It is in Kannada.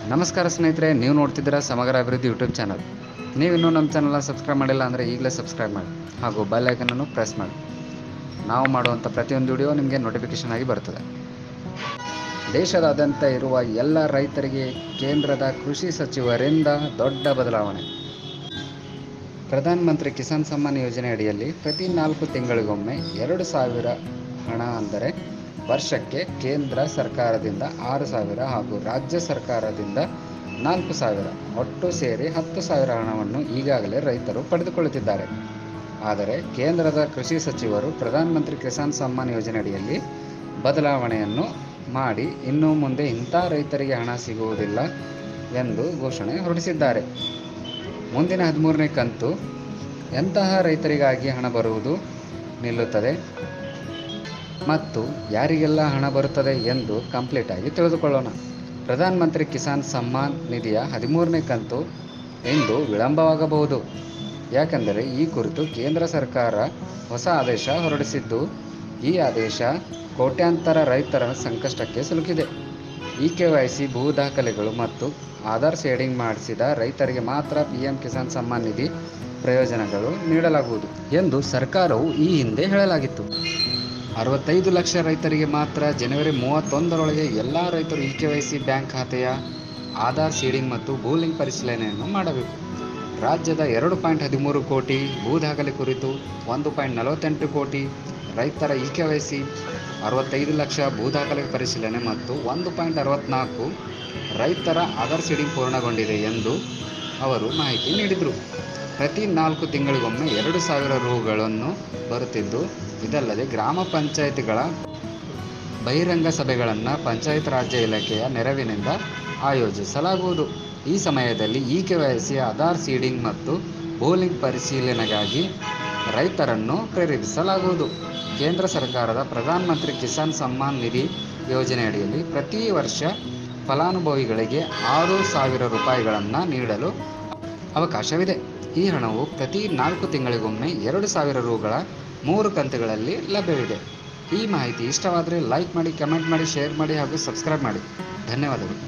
ನಮಸ್ಕಾರ ಸ್ನೇಹಿತರೆ ನೀವು ನೋಡ್ತಿದ್ದೀರಾ ಸಮಗ್ರ ಅಭಿವೃದ್ಧಿ ಯೂಟ್ಯೂಬ್ ಚಾನಲ್ ನೀವಿನ್ನೂ ನಮ್ಮ ಚಾನಲ್ನ ಸಬ್ಸ್ಕ್ರೈಬ್ ಮಾಡಿಲ್ಲ ಅಂದರೆ ಈಗಲೇ ಸಬ್ಸ್ಕ್ರೈಬ್ ಮಾಡಿ ಹಾಗೂ ಬೆಲ್ ಐಕನನ್ನು ಪ್ರೆಸ್ ಮಾಡಿ ನಾವು ಮಾಡುವಂಥ ಪ್ರತಿಯೊಂದು ವಿಡಿಯೋ ನಿಮಗೆ ನೋಟಿಫಿಕೇಷನ್ ಆಗಿ ಬರ್ತದೆ ದೇಶದಾದ್ಯಂತ ಇರುವ ಎಲ್ಲ ರೈತರಿಗೆ ಕೇಂದ್ರದ ಕೃಷಿ ಸಚಿವರಿಂದ ದೊಡ್ಡ ಬದಲಾವಣೆ ಪ್ರಧಾನ ಮಂತ್ರಿ ಕಿಸಾನ್ ಸಮ್ಮಾನ್ ಯೋಜನೆ ಅಡಿಯಲ್ಲಿ ಪ್ರತಿ ನಾಲ್ಕು ತಿಂಗಳಿಗೊಮ್ಮೆ ಎರಡು ಸಾವಿರ ಹಣ ಅಂದರೆ ವರ್ಷಕ್ಕೆ ಕೇಂದ್ರ ಸರ್ಕಾರದಿಂದ ಆರು ಸಾವಿರ ಹಾಗೂ ರಾಜ್ಯ ಸರ್ಕಾರದಿಂದ ನಾಲ್ಕು ಸಾವಿರ ಒಟ್ಟು ಸೇರಿ ಹತ್ತು ಸಾವಿರ ಹಣವನ್ನು ಈಗಾಗಲೇ ರೈತರು ಪಡೆದುಕೊಳ್ಳುತ್ತಿದ್ದಾರೆ ಆದರೆ ಕೇಂದ್ರದ ಕೃಷಿ ಸಚಿವರು ಪ್ರಧಾನ ಮಂತ್ರಿ ಕಿಸಾನ್ ಸಮ್ಮಾನ್ ಯೋಜನೆ ಅಡಿಯಲ್ಲಿ ಬದಲಾವಣೆಯನ್ನು ಮಾಡಿ ಇನ್ನು ಮುಂದೆ ಇಂಥ ರೈತರಿಗೆ ಹಣ ಸಿಗುವುದಿಲ್ಲ ಎಂದು ಘೋಷಣೆ ಹೊರಡಿಸಿದ್ದಾರೆ ಮುಂದಿನ ಹದಿಮೂರನೇ ಕಂತು ಎಂತಹ ರೈತರಿಗಾಗಿ ಹಣ ಬರುವುದು ನಿಲ್ಲುತ್ತದೆ ಮತ್ತು ಯಾರಿಗೆಲ್ಲ ಹಣ ಬರುತ್ತದೆ ಎಂದು ಕಂಪ್ಲೀಟ್ ಆಗಿ ತಿಳಿದುಕೊಳ್ಳೋಣ ಪ್ರಧಾನ ಮಂತ್ರಿ ಕಿಸಾನ್ ಸಮ್ಮಾನ್ ನಿಧಿಯ ಹದಿಮೂರನೇ ಕಂತು ಇಂದು ವಿಳಂಬವಾಗಬಹುದು ಯಾಕೆಂದರೆ ಈ ಕುರಿತು ಕೇಂದ್ರ ಸರ್ಕಾರ ಹೊಸ ಆದೇಶ ಹೊರಡಿಸಿದ್ದು ಈ ಆದೇಶ ಕೋಟ್ಯಾಂತರ ರೈತರ ಸಂಕಷ್ಟಕ್ಕೆ ಸಿಲುಕಿದೆ ಇ ಕೆ ವೈ ಸಿ ಭೂ ದಾಖಲೆಗಳು ಮತ್ತು ಆಧಾರ್ ಶೇಡಿಂಗ್ ಮಾಡಿಸಿದ ರೈತರಿಗೆ ಮಾತ್ರ ಪಿ ಎಂ ಕಿಸಾನ್ ಸಮ್ಮಾನ್ ನಿಧಿ ಪ್ರಯೋಜನಗಳು ನೀಡಲಾಗುವುದು ಎಂದು ಸರ್ಕಾರವು ಈ ಹಿಂದೆ ಹೇಳಲಾಗಿತ್ತು ಅರವತ್ತೈದು ಲಕ್ಷ ರೈತರಿಗೆ ಮಾತ್ರ ಜನವರಿ ಮೂವತ್ತೊಂದರೊಳಗೆ ಎಲ್ಲ ರೈತರು e K Y C bank ಖಾತೆಯ ಆಧಾರ್ ಸೀಡಿಂಗ್ ಮತ್ತು ಭೂಲಿಂಗ್ ಪರಿಶೀಲನೆಯನ್ನು ಮಾಡಬೇಕು ರಾಜ್ಯದ ಎರಡು ಪಾಯಿಂಟ್ ಹದಿಮೂರು ಕೋಟಿ ಭೂ ದಾಖಲೆ ಕುರಿತು ಒಂದು ಪಾಯಿಂಟ್ ನಲವತ್ತೆಂಟು ಕೋಟಿ ರೈತರ ಇ ಕೆ ವೈ ಸಿ ಅರವತ್ತೈದು ಲಕ್ಷ ಭೂ ದಾಖಲೆ ಪರಿಶೀಲನೆ ಮತ್ತು ಒಂದು ಪಾಯಿಂಟ್ ಅರವತ್ನಾಲ್ಕು ರೈತರ ಆಧಾರ್ ಸೀಡಿಂಗ್ ಪೂರ್ಣಗೊಂಡಿದೆ ಎಂದು ಅವರು ಮಾಹಿತಿ ನೀಡಿದರು ಪ್ರತಿ ನಾಲ್ಕು ತಿಂಗಳಿಗೊಮ್ಮೆ ಎರಡು ಸಾವಿರ ರುಗಳನ್ನು ಬರುತ್ತಿದ್ದು ಇದಲ್ಲದೆ ಗ್ರಾಮ ಪಂಚಾಯತಿಗಳ ಬಹಿರಂಗ ಸಭೆಗಳನ್ನು ಪಂಚಾಯತ್ ರಾಜ್ಯ ಇಲಾಖೆಯ ನೆರವಿನಿಂದ ಆಯೋಜಿಸಲಾಗುವುದು ಈ ಸಮಯದಲ್ಲಿ e K Y C Aadhaar seeding ಮತ್ತು ಬೌಲಿಂಗ್ ಪರಿಶೀಲನೆಗಾಗಿ ರೈತರನ್ನು ಪ್ರೇರೇಪಿಸಲಾಗುವುದು ಕೇಂದ್ರ ಸರ್ಕಾರದ ಪ್ರಧಾನ ಮಂತ್ರಿ ಕಿಸಾನ್ ಸಮ್ಮಾನ್ ನಿಧಿ ಯೋಜನೆಯಡಿಯಲ್ಲಿ ಪ್ರತಿ ವರ್ಷ ಫಲಾನುಭವಿಗಳಿಗೆ ಆರು ಸಾವಿರ ರೂಪಾಯಿಗಳನ್ನು ನೀಡಲು ಅವಕಾಶವಿದೆ ಈ ಹಣವು ಪ್ರತಿ ನಾಲ್ಕು ತಿಂಗಳಿಗೊಮ್ಮೆ ಎರಡು ಸಾವಿರ ರುಗಳ ಮೂರು ಕಂತುಗಳಲ್ಲಿ ಲಭ್ಯವಿದೆ ಈ ಮಾಹಿತಿ ಇಷ್ಟವಾದರೆ ಲೈಕ್ ಮಾಡಿ ಕಮೆಂಟ್ ಮಾಡಿ ಶೇರ್ ಮಾಡಿ ಹಾಗೂ ಸಬ್ಸ್ಕ್ರೈಬ್ ಮಾಡಿ ಧನ್ಯವಾದಗಳು